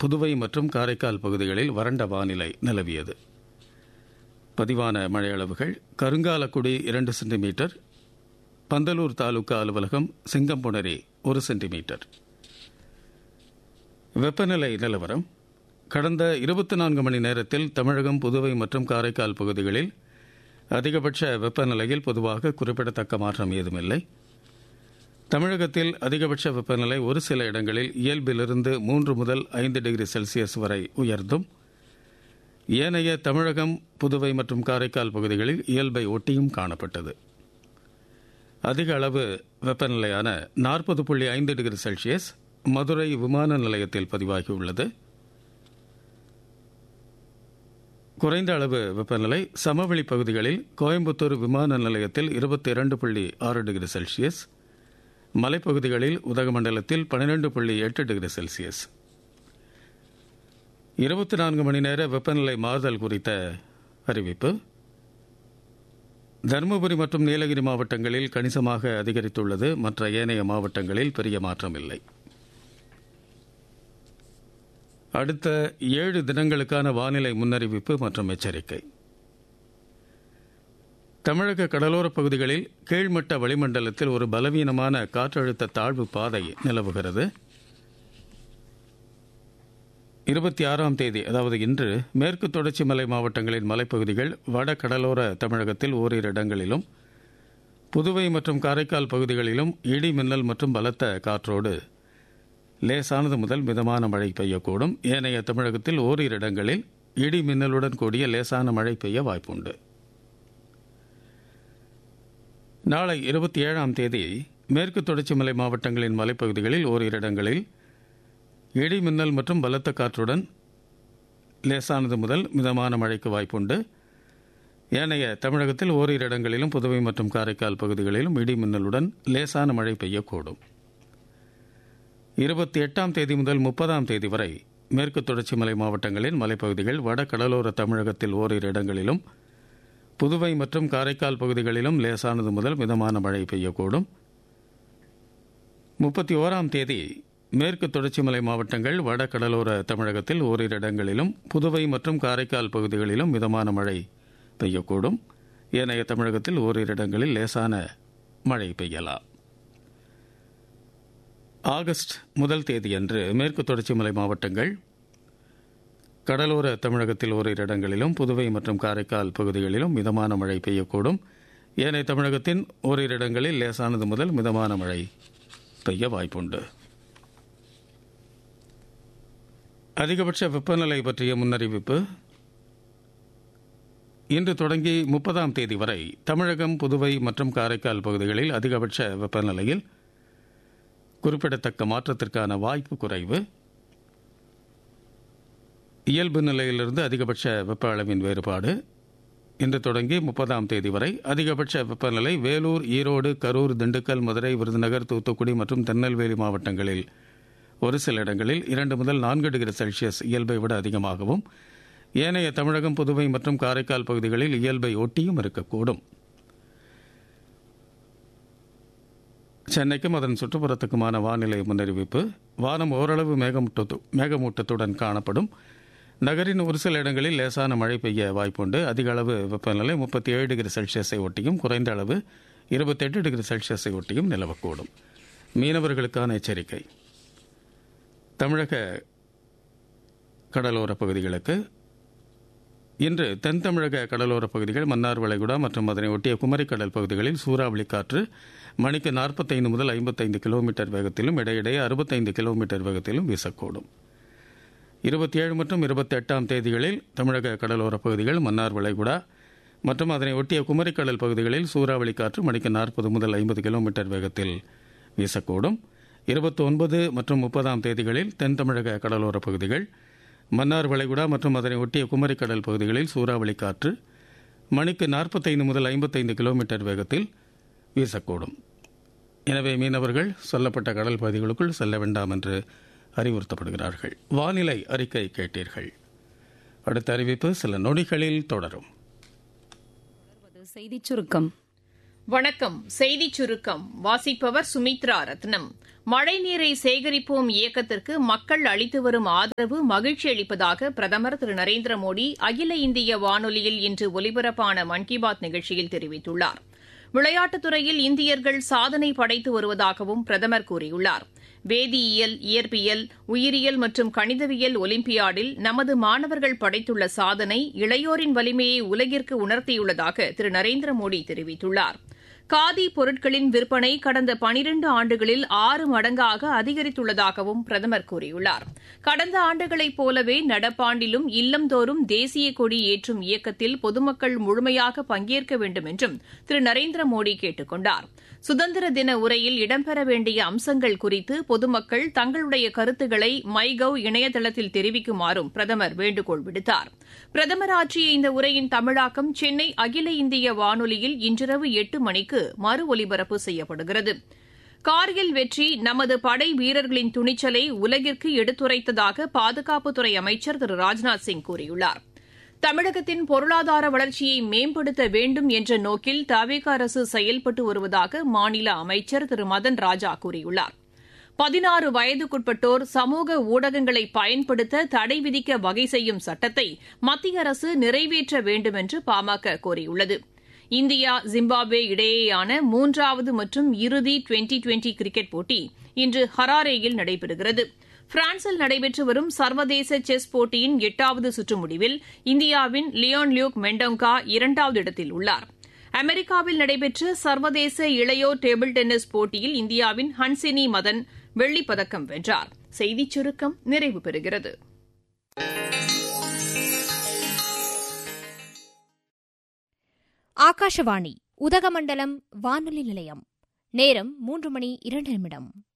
புதுவை மற்றும் காரைக்கால் பகுதிகளில் வறண்ட வானிலை நிலவியது பதிவான மழையளவுகள் கருங்காலக்குடி இரண்டு சென்டிமீட்டர் பந்தலூர் தாலுகா அலுவலகம் சிங்கம்புணரி ஒரு சென்டிமீட்டர் வெப்பநிலை நிலவரம் கடந்த இருபத்தி நான்கு மணி நேரத்தில் தமிழகம் புதுவை மற்றும் காரைக்கால் பகுதிகளில் அதிகபட்ச வெப்பநிலையில் பொதுவாக குறிப்பிடத்தக்க மாற்றம் ஏதுமில்லை தமிழகத்தில் அதிகபட்ச வெப்பநிலை ஒரு சில இடங்களில் இயல்பிலிருந்து மூன்று முதல் ஐந்து டிகிரி செல்சியஸ் வரை உயர்ந்தும் ஏனைய தமிழகம் புதுவை மற்றும் காரைக்கால் பகுதிகளில் இயல்பை ஒட்டியும் காணப்பட்டது அதிக அளவு வெப்பநிலையான நாற்பது புள்ளி ஐந்து டிகிரி செல்சியஸ் மதுரை விமான நிலையத்தில் பதிவாகியுள்ளது குறைந்த அளவு வெப்பநிலை சமவெளி பகுதிகளில் கோயம்புத்தூர் விமான நிலையத்தில் இருபத்தி இரண்டு புள்ளி ஆறு டிகிரி செல்சியஸ் மலைப்பகுதிகளில் உதகமண்டலத்தில் பன்னிரண்டு புள்ளி எட்டு டிகிரி செல்சியஸ் இருபத்தி நான்கு மணி நேர வெப்பநிலை மாறுதல் குறித்த அறிவிப்பு தருமபுரி மற்றும் நீலகிரி மாவட்டங்களில் கணிசமாக அதிகரித்துள்ளது மற்ற ஏனைய மாவட்டங்களில் பெரிய மாற்றம் இல்லை அடுத்த ஏழு தினங்களுக்கான வானிலை முன்னறிவிப்பு மற்றும் எச்சரிக்கை தமிழக கடலோரப் பகுதிகளில் கீழ்மட்ட வளிமண்டலத்தில் ஒரு பலவீனமான காற்றழுத்த தாழ்வு பாதை நிலவுகிறது இருபத்தி ஆறாம் தேதி அதாவது இன்று மேற்கு தொடர்ச்சி மலை மாவட்டங்களின் மலைப்பகுதிகள் வட கடலோர தமிழகத்தில் ஓரிரு இடங்களிலும் புதுவை மற்றும் காரைக்கால் பகுதிகளிலும் இடி மின்னல் மற்றும் பலத்த காற்றோடு லேசானது முதல் மிதமான மழை பெய்யக்கூடும் ஏனைய தமிழகத்தில் ஓரிரு இடங்களில் இடி மின்னலுடன் கூடிய லேசான மழை பெய்ய வாய்ப்புண்டு நாளை இருபத்தி ஏழாம் தேதி மேற்கு தொடர்ச்சி மலை மாவட்டங்களின் மலைப்பகுதிகளில் ஓரிரு இடங்களில் இடி மின்னல் மற்றும் பலத்த காற்றுடன் லேசானது முதல் மிதமான மழைக்கு வாய்ப்புண்டு ஏனைய தமிழகத்தில் ஓரிரு இடங்களிலும் புதுவை மற்றும் காரைக்கால் பகுதிகளிலும் இடி மின்னலுடன் லேசான மழை பெய்யக்கூடும் இருபத்தி எட்டாம் தேதி முதல் முப்பதாம் தேதி வரை மேற்கு தொடர்ச்சி மலை மாவட்டங்களின் மலைப்பகுதிகள் வட கடலோர தமிழகத்தில் ஓரிரு இடங்களிலும் புதுவை மற்றும் காரைக்கால் பகுதிகளிலும் லேசானது முதல் மிதமான மழை பெய்யக்கூடும் முப்பத்தி ஓராம் தேதி மேற்கு தொடர்ச்சி மலை மாவட்டங்கள் வட கடலோர தமிழகத்தில் ஓரிரு இடங்களிலும் புதுவை மற்றும் காரைக்கால் பகுதிகளிலும் மிதமான மழை பெய்யக்கூடும் ஏனைய தமிழகத்தில் ஓரிரு இடங்களில் லேசான மழை பெய்யலாம் ஆகஸ்ட் முதல் தேதியன்று மேற்கு தொடர்ச்சி மலை மாவட்டங்கள் கடலோர தமிழகத்தில் ஓரிரு இடங்களிலும் புதுவை மற்றும் காரைக்கால் பகுதிகளிலும் மிதமான மழை பெய்யக்கூடும் ஏனைய தமிழகத்தின் ஓரிரு இடங்களில் லேசானது முதல் மிதமான மழை பெய்ய வாய்ப்புண்டு அதிகபட்ச வெப்பநிலை பற்றிய முன்னறிவிப்பு இன்று தொடங்கி முப்பதாம் தேதி வரை தமிழகம் புதுவை மற்றும் காரைக்கால் பகுதிகளில் அதிகபட்ச வெப்பநிலையில் குறிப்பிடத்தக்க மாற்றத்திற்கான வாய்ப்பு குறைவு இயல்பு நிலையிலிருந்து அதிகபட்ச வெப்ப அளவின் வேறுபாடு இன்று தொடங்கி முப்பதாம் தேதி வரை அதிகபட்ச வெப்பநிலை வேலூர் ஈரோடு கரூர் திண்டுக்கல் மதுரை விருதுநகர் தூத்துக்குடி மற்றும் திருநெல்வேலி மாவட்டங்களில் ஒரு சில இடங்களில் இரண்டு முதல் நான்கு டிகிரி செல்சியஸ் இயல்பை விட அதிகமாகவும் ஏனைய தமிழகம் புதுவை மற்றும் காரைக்கால் பகுதிகளில் இயல்பை ஒட்டியும் இருக்கக்கூடும் சென்னைக்கும் அதன் சுற்றுப்புறத்துக்குமான வானிலை முன்னறிவிப்பு வானம் ஓரளவு மேகமூட்டத்து மேகமூட்டத்துடன் காணப்படும் நகரின் ஒரு சில இடங்களில் லேசான மழை பெய்ய வாய்ப்புண்டு அதிக அளவு வெப்பநிலை முப்பத்தி ஏழு டிகிரி செல்சியஸை ஒட்டியும் குறைந்த அளவு இருபத்தெட்டு டிகிரி செல்சியஸை ஒட்டியும் நிலவக்கூடும் மீனவர்களுக்கான எச்சரிக்கை தமிழக கடலோர பகுதிகளுக்கு இன்று தென் தமிழக கடலோர பகுதிகள் மன்னார் வளைகுடா மற்றும் அதனை ஒட்டிய குமரிக்கடல் பகுதிகளில் சூறாவளி காற்று மணிக்கு நாற்பத்தைந்து முதல் ஐம்பத்தைந்து கிலோமீட்டர் வேகத்திலும் இடையிடையே அறுபத்தைந்து கிலோமீட்டர் வேகத்திலும் வீசக்கூடும் இருபத்தி ஏழு மற்றும் இருபத்தி எட்டாம் தேதிகளில் தமிழக கடலோர பகுதிகள் மன்னார் வளைகுடா மற்றும் அதனை ஒட்டிய குமரிக்கடல் பகுதிகளில் சூறாவளி காற்று மணிக்கு நாற்பது முதல் ஐம்பது கிலோமீட்டர் வேகத்தில் வீசக்கூடும் இருபத்தி ஒன்பது மற்றும் முப்பதாம் தேதிகளில் தென் தமிழக கடலோர பகுதிகள் மன்னார் வளைகுடா மற்றும் அதனை ஒட்டிய குமரிக்கடல் பகுதிகளில் சூறாவளி காற்று மணிக்கு நாற்பத்தைந்து முதல் ஐம்பத்தைந்து கிலோமீட்டர் வேகத்தில் வீசக்கூடும் எனவே மீனவர்கள் சொல்லப்பட்ட கடல் பகுதிகளுக்குள் செல்ல வேண்டாம் என்று அறிவுறுத்தப்படுகிறார்கள் வானிலை அறிக்கை கேட்டீர்கள் அடுத்த அறிவிப்பு சில நொடிகளில் தொடரும் தொடர்வது செய்திச் சுருக்கம் வணக்கம் செய்திச் சுருக்கம் வாசிப்பவர் சுமித்ரா ரத்னம் மழைநீரை சேகரிப்போம் இயக்கத்திற்கு மக்கள் அளித்து வரும் ஆதரவு மகிழ்ச்சி அளிப்பதாக பிரதமர் திரு நரேந்திர மோடி அகில இந்திய வானொலியில் இன்று ஒலிபரப்பான மன் கி பாத் நிகழ்ச்சியில் தெரிவித்துள்ளார் விளையாட்டுத் துறையில் இந்தியர்கள் சாதனை படைத்து வருவதாகவும் பிரதமர் கூறியுள்ளார் வேதியியல் இயற்பியல் உயிரியல் மற்றும் கணிதவியல் ஒலிம்பியாடில் நமது மாணவர்கள் படைத்துள்ள சாதனை இளையோரின் வலிமையை உலகிற்கு உணர்த்தியுள்ளதாக திரு நரேந்திர மோடி தெரிவித்துள்ளார் காதி பொருட்களின் விற்பனை கடந்த பனிரண்டு ஆண்டுகளில் ஆறு மடங்காக அதிகரித்துள்ளதாகவும் பிரதமர் கூறியுள்ளார் கடந்த ஆண்டுகளைப் போலவே நடப்பாண்டிலும் இல்லந்தோறும் தேசிய கொடி ஏற்றும் இயக்கத்தில் பொதுமக்கள் முழுமையாக பங்கேற்க வேண்டும் என்றும் திரு நரேந்திர மோடி கேட்டுக் கொண்டார் சுதந்திர தின உரையில் இடம்பெற வேண்டிய அம்சங்கள் குறித்து பொதுமக்கள் தங்களுடைய கருத்துக்களை மை கவ் இணையதளத்தில் தெரிவிக்குமாறும் பிரதமர் வேண்டுகோள் விடுத்தார் பிரதமர் ஆற்றிய இந்த உரையின் தமிழாக்கம் சென்னை அகில இந்திய வானொலியில் இன்றிரவு எட்டு மணிக்கு மறு ஒலிபரப்பு செய்யப்படுகிறது கார்கில் வெற்றி நமது படை வீரர்களின் துணிச்சலை உலகிற்கு எடுத்துரைத்ததாக பாதுகாப்புத்துறை அமைச்சர் திரு ராஜ்நாத் சிங் கூறியுள்ளார் தமிழகத்தின் பொருளாதார வளர்ச்சியை மேம்படுத்த வேண்டும் என்ற நோக்கில் தவிக அரசு செயல்பட்டு வருவதாக மாநில அமைச்சர் திரு மதன் ராஜா கூறியுள்ளார் பதினாறு வயதுக்குட்பட்டோர் சமூக ஊடகங்களை பயன்படுத்த தடை விதிக்க வகை செய்யும் சட்டத்தை மத்திய அரசு நிறைவேற்ற வேண்டும் என்று பாமக கோரியுள்ளது இந்தியா ஜிம்பாப்வே இடையேயான மூன்றாவது மற்றும் இறுதி டுவெண்டி டுவெண்டி கிரிக்கெட் போட்டி இன்று ஹராரேயில் நடைபெறுகிறது பிரான்சில் நடைபெற்று வரும் சர்வதேச செஸ் போட்டியின் எட்டாவது சுற்று முடிவில் இந்தியாவின் லியோன் லியூக் மெண்டோங்கா இரண்டாவது இடத்தில் உள்ளார் அமெரிக்காவில் நடைபெற்ற சர்வதேச இளையோர் டேபிள் டென்னிஸ் போட்டியில் இந்தியாவின் ஹன்சினி மதன் வெள்ளிப்பதக்கம் வென்றார் செய்திச் சுருக்கம் நிறைவு பெறுகிறது ஆகாஷவாணி உதகமண்டலம் வானொலி நிலையம் நேரம் மூன்று மணி இரண்டு நிமிடம்